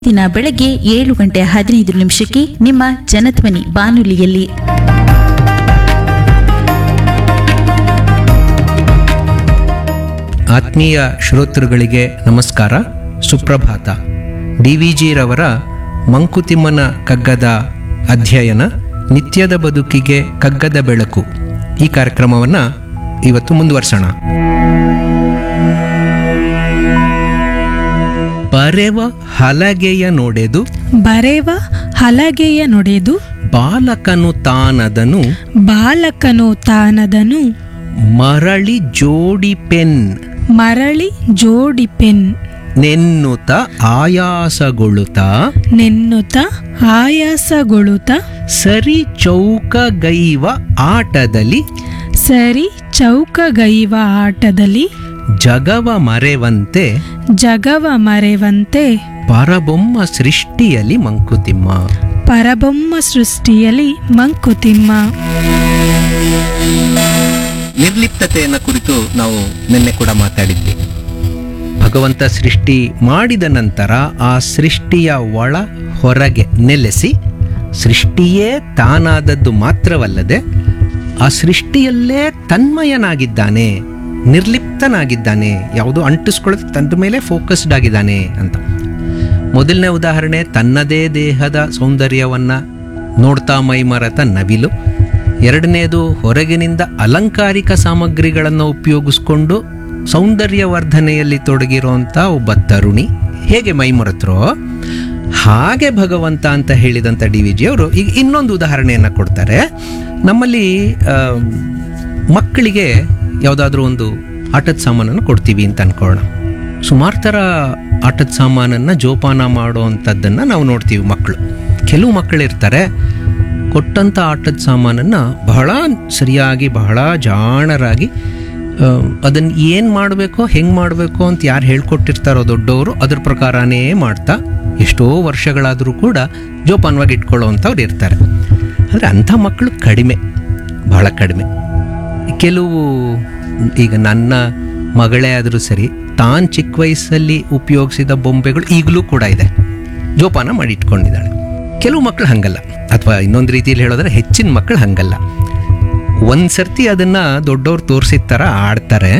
ದಿನ ಬೆಳಗ್ಗೆ ಏಳು ಗಂಟೆ ಹದಿನೈದು ನಿಮಿಷಕ್ಕೆ ನಿಮ್ಮ ಜನಧ್ವನಿ ಬಾನುಲಿಯಲ್ಲಿ ಆತ್ಮೀಯ ಶ್ರೋತೃಗಳಿಗೆ ನಮಸ್ಕಾರ ಸುಪ್ರಭಾತ ಡಿ ವಿ ಜಿರವರ ಮಂಕುತಿಮ್ಮನ ಕಗ್ಗದ ಅಧ್ಯಯನ ನಿತ್ಯದ ಬದುಕಿಗೆ ಕಗ್ಗದ ಬೆಳಕು ಈ ಕಾರ್ಯಕ್ರಮವನ್ನು ಇವತ್ತು ಮುಂದುವರ್ಸೋಣ ಬರೆವ ಹಲಗೆಯ ನೋಡೆದು ಬರೆವ ಹಲಗೆಯ ನೊಡೆದು ಬಾಲಕನು ತಾನದನು ಬಾಲಕನು ತಾನದನು ಮರಳಿ ಜೋಡಿ ಪೆನ್ ಮರಳಿ ಜೋಡಿ ಪೆನ್ ನೆನ್ನುತ್ತ ಆಯಾಸಗೊಳ್ಳುತ್ತ ನೆನ್ನುತ್ತ ಆಯಾಸಗೊಳುತ್ತ ಸರಿ ಚೌಕಗೈವ ಆಟದಲ್ಲಿ ಸರಿ ಚೌಕಗೈವ ಆಟದಲ್ಲಿ ಜಗವ ಮರೆವಂತೆ ಜಗವ ಮರೆವಂತೆ ಪರಬೊಮ್ಮ ಸೃಷ್ಟಿಯಲ್ಲಿ ಮಂಕುತಿಮ್ಮ ಪರಬೊಮ್ಮ ಸೃಷ್ಟಿಯಲ್ಲಿ ಮಂಕುತಿಮ್ಮ ನಿರ್ಲಿಪ್ತತೆಯನ್ನ ಕುರಿತು ನಾವು ನಿನ್ನೆ ಕೂಡ ಮಾತಾಡಿದ್ವಿ ಭಗವಂತ ಸೃಷ್ಟಿ ಮಾಡಿದ ನಂತರ ಆ ಸೃಷ್ಟಿಯ ಒಳ ಹೊರಗೆ ನೆಲೆಸಿ ಸೃಷ್ಟಿಯೇ ತಾನಾದದ್ದು ಮಾತ್ರವಲ್ಲದೆ ಆ ಸೃಷ್ಟಿಯಲ್ಲೇ ತನ್ಮಯನಾಗಿದ್ದಾನೆ ನಿರ್ಲಿಪ್ತನಾಗಿದ್ದಾನೆ ಯಾವುದೋ ಅಂಟಿಸ್ಕೊಳ್ಳೋದು ತನ್ನ ಮೇಲೆ ಫೋಕಸ್ಡ್ ಆಗಿದ್ದಾನೆ ಅಂತ ಮೊದಲನೇ ಉದಾಹರಣೆ ತನ್ನದೇ ದೇಹದ ಸೌಂದರ್ಯವನ್ನ ನೋಡ್ತಾ ಮೈಮರೆತ ನವಿಲು ಎರಡನೇದು ಹೊರಗಿನಿಂದ ಅಲಂಕಾರಿಕ ಸಾಮಗ್ರಿಗಳನ್ನು ಉಪಯೋಗಿಸ್ಕೊಂಡು ಸೌಂದರ್ಯವರ್ಧನೆಯಲ್ಲಿ ತೊಡಗಿರುವಂಥ ಒಬ್ಬ ತರುಣಿ ಹೇಗೆ ಮೈಮರೆತರೋ ಹಾಗೆ ಭಗವಂತ ಅಂತ ಹೇಳಿದಂಥ ಡಿ ವಿ ಜಿ ಅವರು ಈಗ ಇನ್ನೊಂದು ಉದಾಹರಣೆಯನ್ನು ಕೊಡ್ತಾರೆ ನಮ್ಮಲ್ಲಿ ಆ, ಮಕ್ಕಳಿಗೆ ಯಾವುದಾದ್ರೂ ಒಂದು ಆಟದ ಸಾಮಾನನ್ನು ಕೊಡ್ತೀವಿ ಅಂತ ಅನ್ಕೊಳ್ಳೋಣ ಸುಮಾರು ಥರ ಆಟದ ಸಾಮಾನನ್ನು ಜೋಪಾನ ಮಾಡುವಂಥದ್ದನ್ನು ನಾವು ನೋಡ್ತೀವಿ ಮಕ್ಕಳು ಕೆಲವು ಮಕ್ಕಳು ಇರ್ತಾರೆ ಕೊಟ್ಟಂಥ ಆಟದ ಸಾಮಾನನ್ನು ಬಹಳ ಸರಿಯಾಗಿ ಬಹಳ ಜಾಣರಾಗಿ ಅದನ್ನು ಏನು ಮಾಡಬೇಕೋ ಹೆಂಗೆ ಮಾಡಬೇಕು ಅಂತ ಯಾರು ಹೇಳ್ಕೊಟ್ಟಿರ್ತಾರೋ ದೊಡ್ಡವರು ಅದ್ರ ಪ್ರಕಾರನೇ ಮಾಡ್ತಾ ಎಷ್ಟೋ ವರ್ಷಗಳಾದರೂ ಕೂಡ ಜೋಪಾನವಾಗಿ ಇಟ್ಕೊಳ್ಳೋವಂಥವ್ರು ಇರ್ತಾರೆ ಆದರೆ ಅಂಥ ಮಕ್ಕಳು ಕಡಿಮೆ ಬಹಳ ಕಡಿಮೆ ಕೆಲವು ಈಗ ನನ್ನ ಮಗಳೇ ಆದರೂ ಸರಿ ತಾನು ಚಿಕ್ಕ ವಯಸ್ಸಲ್ಲಿ ಉಪಯೋಗಿಸಿದ ಬೊಂಬೆಗಳು ಈಗಲೂ ಕೂಡ ಇದೆ ಜೋಪಾನ ಮಾಡಿ ಇಟ್ಕೊಂಡಿದ್ದಾಳೆ ಕೆಲವು ಮಕ್ಕಳು ಹಂಗಲ್ಲ ಅಥವಾ ಇನ್ನೊಂದು ರೀತಿಯಲ್ಲಿ ಹೇಳೋದ್ರೆ ಹೆಚ್ಚಿನ ಮಕ್ಕಳು ಹಂಗಲ್ಲ ಒಂದು ಸರ್ತಿ ಅದನ್ನು ದೊಡ್ಡವ್ರು ತೋರಿಸಿದ ಥರ ಆಡ್ತಾರೆ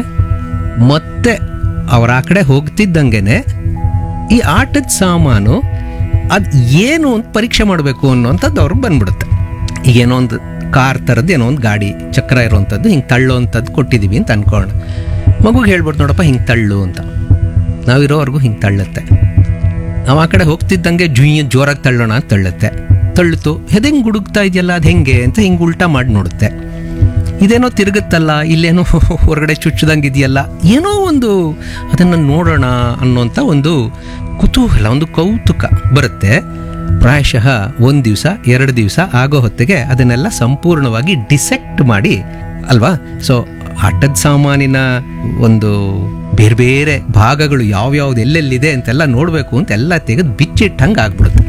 ಮತ್ತೆ ಅವ್ರ ಆ ಕಡೆ ಹೋಗ್ತಿದ್ದಂಗೆನೆ ಈ ಆಟದ ಸಾಮಾನು ಅದು ಏನು ಅಂತ ಪರೀಕ್ಷೆ ಮಾಡಬೇಕು ಅನ್ನೋಂಥದ್ದು ಅವ್ರಿಗೆ ಬಂದ್ಬಿಡುತ್ತೆ ಈಗ ಏನೋ ಒಂದು ಕಾರ್ ಥರದ್ದು ಏನೋ ಒಂದು ಗಾಡಿ ಚಕ್ರ ಇರೋವಂಥದ್ದು ಹಿಂಗೆ ತಳ್ಳೋವಂಥದ್ದು ಕೊಟ್ಟಿದ್ದೀವಿ ಅಂತ ಅನ್ಕೊಳ್ಳೋಣ ಮಗುಗೆ ಹೇಳ್ಬಿಟ್ಟು ನೋಡಪ್ಪ ಹಿಂಗೆ ತಳ್ಳು ಅಂತ ನಾವಿರೋವರೆಗೂ ಹಿಂಗೆ ತಳ್ಳುತ್ತೆ ನಾವು ಆ ಕಡೆ ಹೋಗ್ತಿದ್ದಂಗೆ ಜುಯ್ ಜೋರಾಗಿ ತಳ್ಳೋಣ ಅಂತ ತಳ್ಳುತ್ತೆ ತಳ್ಳುತ್ತು ಹೆದೆಂಗೆ ಗುಡುಗ್ತಾ ಇದೆಯಲ್ಲ ಅದು ಹೆಂಗೆ ಅಂತ ಹಿಂಗೆ ಉಲ್ಟಾ ಮಾಡಿ ನೋಡುತ್ತೆ ಇದೇನೋ ತಿರುಗುತ್ತಲ್ಲ ಇಲ್ಲೇನೋ ಹೊರಗಡೆ ಚುಚ್ಚದಂಗೆ ಇದೆಯಲ್ಲ ಏನೋ ಒಂದು ಅದನ್ನು ನೋಡೋಣ ಅನ್ನೋಂಥ ಒಂದು ಕುತೂಹಲ ಒಂದು ಕೌತುಕ ಬರುತ್ತೆ ಪ್ರಾಯಶಃ ಒಂದು ದಿವಸ ಎರಡು ದಿವಸ ಆಗೋ ಹೊತ್ತಿಗೆ ಅದನ್ನೆಲ್ಲ ಸಂಪೂರ್ಣವಾಗಿ ಡಿಸೆಕ್ಟ್ ಮಾಡಿ ಅಲ್ವಾ ಸೊ ಆಟದ ಸಾಮಾನಿನ ಒಂದು ಬೇರೆ ಬೇರೆ ಭಾಗಗಳು ಯಾವ್ಯಾವ್ದು ಎಲ್ಲೆಲ್ಲಿದೆ ಅಂತೆಲ್ಲ ನೋಡಬೇಕು ಅಂತ ಎಲ್ಲ ತೆಗೆದು ಬಿಚ್ಚಿಟ್ಟಂಗೆ ಆಗ್ಬಿಡುತ್ತೆ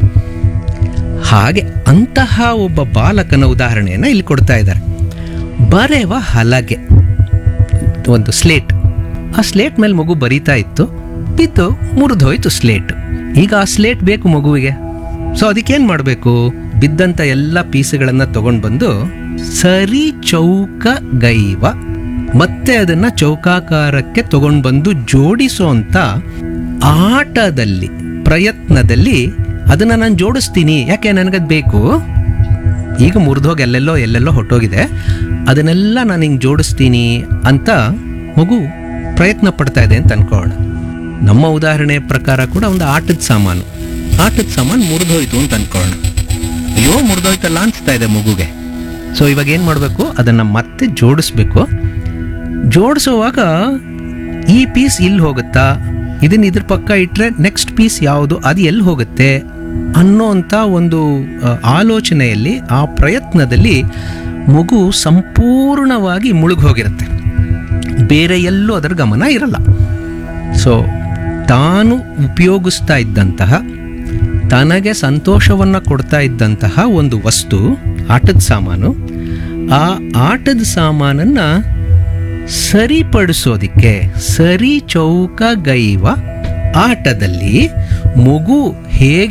ಹಾಗೆ ಅಂತಹ ಒಬ್ಬ ಬಾಲಕನ ಉದಾಹರಣೆಯನ್ನು ಇಲ್ಲಿ ಕೊಡ್ತಾ ಇದ್ದಾರೆ ಬರೆವ ಹಲಗೆ ಒಂದು ಸ್ಲೇಟ್ ಆ ಸ್ಲೇಟ್ ಮೇಲೆ ಮಗು ಬರೀತಾ ಇತ್ತು ಬಿತ್ತು ಮುರಿದೋಯ್ತು ಸ್ಲೇಟ್ ಈಗ ಆ ಸ್ಲೇಟ್ ಬೇಕು ಮಗುವಿಗೆ ಸೊ ಅದಕ್ಕೇನು ಮಾಡಬೇಕು ಬಿದ್ದಂಥ ಎಲ್ಲ ಪೀಸ್ಗಳನ್ನು ತಗೊಂಡು ಬಂದು ಸರಿ ಚೌಕ ಗೈವ ಮತ್ತೆ ಅದನ್ನು ಚೌಕಾಕಾರಕ್ಕೆ ತಗೊಂಡು ಬಂದು ಜೋಡಿಸೋಂಥ ಆಟದಲ್ಲಿ ಪ್ರಯತ್ನದಲ್ಲಿ ಅದನ್ನು ನಾನು ಜೋಡಿಸ್ತೀನಿ ಯಾಕೆ ನನಗದು ಬೇಕು ಈಗ ಮುರಿದೋಗಿ ಎಲ್ಲೆಲ್ಲೋ ಎಲ್ಲೆಲ್ಲೋ ಹೊಟ್ಟೋಗಿದೆ ಅದನ್ನೆಲ್ಲ ನಾನು ಹಿಂಗೆ ಜೋಡಿಸ್ತೀನಿ ಅಂತ ಮಗು ಪ್ರಯತ್ನ ಪಡ್ತಾ ಇದೆ ಅಂತ ಅನ್ಕೊಳ್ಳೋಣ ನಮ್ಮ ಉದಾಹರಣೆ ಪ್ರಕಾರ ಕೂಡ ಒಂದು ಆಟದ ಸಾಮಾನು ಆಟದ ಸಾಮಾನು ಮುರಿದೋಯ್ತು ಅಂತ ಅನ್ಕೊಳ್ಳೋಣ ಅಯ್ಯೋ ಮುರಿದೋಯ್ತಲ್ಲ ಅನಿಸ್ತಾ ಇದೆ ಮಗುಗೆ ಸೊ ಇವಾಗ ಏನು ಮಾಡಬೇಕು ಅದನ್ನು ಮತ್ತೆ ಜೋಡಿಸ್ಬೇಕು ಜೋಡಿಸುವಾಗ ಈ ಪೀಸ್ ಇಲ್ಲಿ ಹೋಗುತ್ತಾ ಇದನ್ನ ಇದ್ರ ಪಕ್ಕ ಇಟ್ಟರೆ ನೆಕ್ಸ್ಟ್ ಪೀಸ್ ಯಾವುದು ಅದು ಎಲ್ಲಿ ಹೋಗುತ್ತೆ ಅನ್ನೋಂಥ ಒಂದು ಆ, ಆಲೋಚನೆಯಲ್ಲಿ ಆ ಪ್ರಯತ್ನದಲ್ಲಿ ಮಗು ಸಂಪೂರ್ಣವಾಗಿ ಮುಳುಗಿ ಹೋಗಿರುತ್ತೆ ಬೇರೆ ಎಲ್ಲೂ ಅದರ ಗಮನ ಇರಲ್ಲ ಸೊ ತಾನು ಉಪಯೋಗಿಸ್ತಾ ಇದ್ದಂತಹ ತನಗೆ ಸಂತೋಷವನ್ನು ಕೊಡ್ತಾ ಇದ್ದಂತಹ ಒಂದು ವಸ್ತು ಆಟದ ಸಾಮಾನು ಆ ಆಟದ ಸಾಮಾನನ್ನು ಸರಿಪಡಿಸೋದಿಕ್ಕೆ ಸರಿ ಚೌಕಗೈವ ಆಟದಲ್ಲಿ ಮಗು ಹೇಗೆ